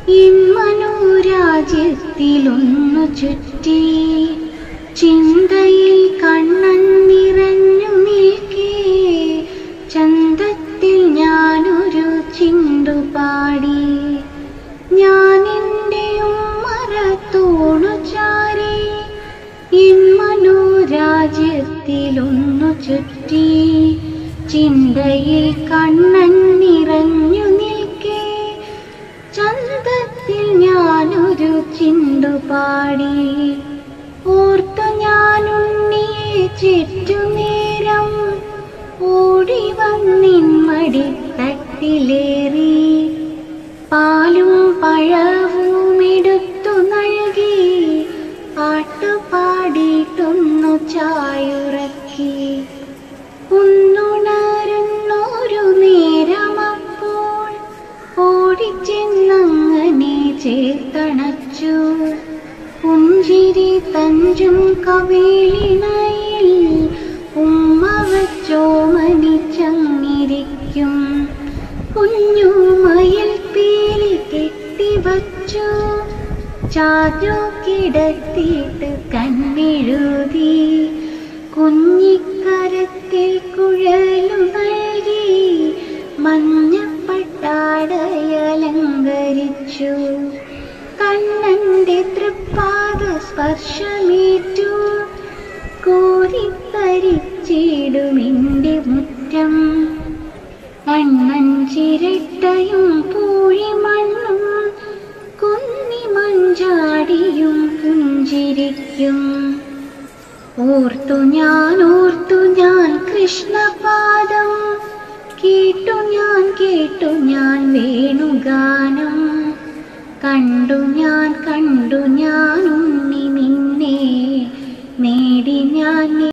ഇമ്മനോരാജ്യത്തിലൊന്നു ചുറ്റി ചിന്തയിൽ കണ്ണൻ നിറഞ്ഞു നിൽക്കേ ചന്തത്തിൽ ഞാനൊരു ചിണ്ടു പാടി ഞാൻ എൻ്റെ ഉമ്മറത്തോണു ചാരി ഇമ്മനോരാജ്യത്തിലൊന്നു ചുറ്റി ചിന്തയിൽ കണ്ണൻ നിറഞ്ഞു നിൽക്കേ ചന്തത്തിൽ ഞാനൊരു ചിണ്ടു പാടി ഓർത്തു ഞാനുണ്ണിയെ ചുറ്റുനേരം ഓടി വന്നിൻ മടിത്തട്ടിലേറി പാലും പഴവും എടുത്തു നൽകി പാട്ടുപാടിയിട്ടൊന്നു ചായുറക്കി ഉന്നുണരുന്നൊരു നേരമപ്പോൾ ഓടിച്ചെന്നങ്ങനെ ചേർത്തണച്ചു പുഞ്ചിരി തഞ്ചും കവിളിണയിൽ ഉമ്മ വച്ചോമനിച്ചങ്ങിരിക്കും കുഞ്ഞുമയിൽ പീലി കെട്ടിവച്ചു ചാരു കിടത്തിയിട്ട് കണ്ണെഴുതി കുഞ്ഞിക്കരത്തിൽ കുഴലു നൽകി മഞ്ഞപ്പട്ടാടയലങ്കരിച്ചു കണ്ണന്റെ തൃപ്പാദ സ്പർശമേറ്റു കോരിത്തരിച്ചിടുമെന്റെ മുറ്റം കണ്ണൻ ചിരട്ടയും പൂഴിമണ്ണും കുന്നി മഞ്ചാടിയും പുഞ്ചിരിക്കും ഓർത്തു ഞാൻ ഓർത്തു ഞാൻ കൃഷ്ണപാദം കേട്ടു ഞാൻ കേട്ടു ഞാൻ വേണുഗാനം കണ്ടു ഞാൻ കണ്ടു